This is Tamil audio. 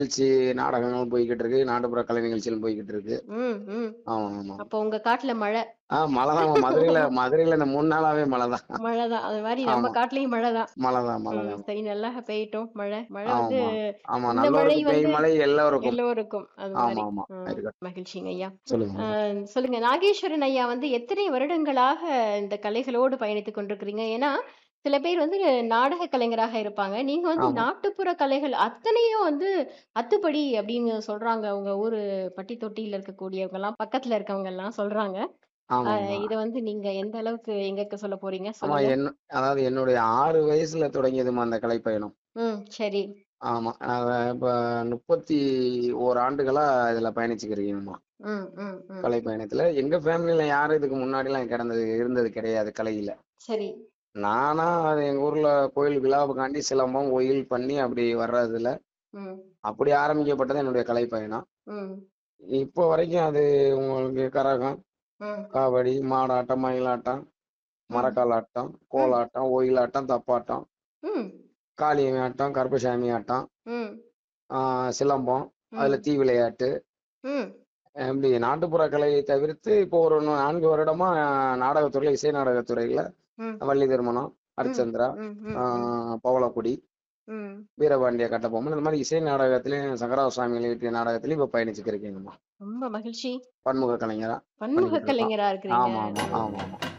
நிகழ்ச்சி நாடகங்களும் போய்க்கிட்டு இருக்கு நாட்டுப்புற கலை நிகழ்ச்சிகளும் போய்க்கிட்டு இருக்கு ம் ம் ஆமா ஆமா அப்போ உங்க காட்டுல மழை ஆ மழை தான் மதுரையில மதுரையில இந்த மூணு நாளாவே மழை தான் மழைதான் அது மாதிரி நம்ம ஆமா. காட்டுலயும் மழைதான் மழை தான் மழை ம், தான் சரி நல்லா பெய்யட்டும் மழை மழை வந்து ஆமா ஆமா இந்த மழை நல்லோருக்கு பெய்யும் வந்து மழை எல்லாருக்கும் எல்லோருக்கும் அது மாதிரி ஆமா ஆமா ம், இருக்கட்டும் மகிழ்ச்சிங்க ஐயா சொல்லுங்க ஆஹ் சொல்லுங்க நாகேஸ்வரன் ஐயா வந்து எத்தனை வருடங்களாக இந்த கலைகளோடு பயணித்துக் கொண்டிருக்கிறீங்க ஏன்னா சில பேர் வந்து நாடக கலைஞராக இருப்பாங்க நீங்க வந்து ஆமா நாட்டுப்புற கலைகள் அத்தனையும் வந்து அத்துப்படி அப்படின்னு சொல்றாங்க உங்க ஊரு பட்டி தொட்டியில இருக்கக்கூடியவங்க எல்லாம் பக்கத்துல இருக்கவங்க எல்லாம் சொல்றாங்க ஆமா ஆஹ் ஆமா இத வந்து நீங்க எந்த அளவுக்கு எங்களுக்கு சொல்ல போறீங்க ஆமா சொல்லுங்க என்ன அதாவது என்னுடைய ஆறு வயசுல தொடங்கியதுமா அந்த கலைப்பயணம் ம் சரி ஆமா நான் இப்ப முப்பத்தி ஓர் ஆண்டுகளா இதுல பயணிச்சுக்கிறீங்கம்மா ம் ம் ம் கலை பயணத்துல எங்க ஃபேமிலில யாரும் இதுக்கு முன்னாடி எல்லாம் கிடந்தது இருந்தது கிடையாது கலையில சரி நானா அது எங்க ஊர்ல கோயில் விழாவுக்காண்டி சிலம்பம் ஒயில் பண்ணி அப்படி வர்றதுல ம் அப்படி ஆரம்பிக்கப்பட்டது என்னுடைய கலை பயணம் ம் இப்போ வரைக்கும் அது உங்களுக்கு கரகம் ம் காவடி மாடாட்டம் மயிலாட்டம் ம் மரக்கால் ஆட்டம் ம் கோலாட்டம் ஒயிலாட்டம் தப்பாட்டம் ம் காளியம்மி ஆட்டம் கருப்பசாமி ஆட்டம் ம் ஆஹ் சிலம்பம் அதுல ம் தீ விளையாட்டு ம் இப்படி நாட்டுப்புற கலையை தவிர்த்து இப்போ ஒரு நான்கு வருடமா நாடகத்துறையில இசை நாடகத்துறையில ம் வள்ளி திருமணம் ம் ஹரிச்சந்திரா ம் ம் ம் ஆஹ் பவளக்குடி ம் வீரபாண்டிய கட்டபொம்மன் இந்த மாதிரி இசை நாடகத்திலையும் சங்கராவ சுவாமி எழுதிய நாடகத்திலையும் இப்ப பயணிச்சுட்டு இருக்கீங்கம்மா ரொம்ப மகிழ்ச்சி பன்முக கலைஞரா பன்முக பண்ணிக்கிட்டு இருக்கோம் கலைஞரா இருக்கிறீங்க ஆமா ஆமா ம் ஆமா ஆமா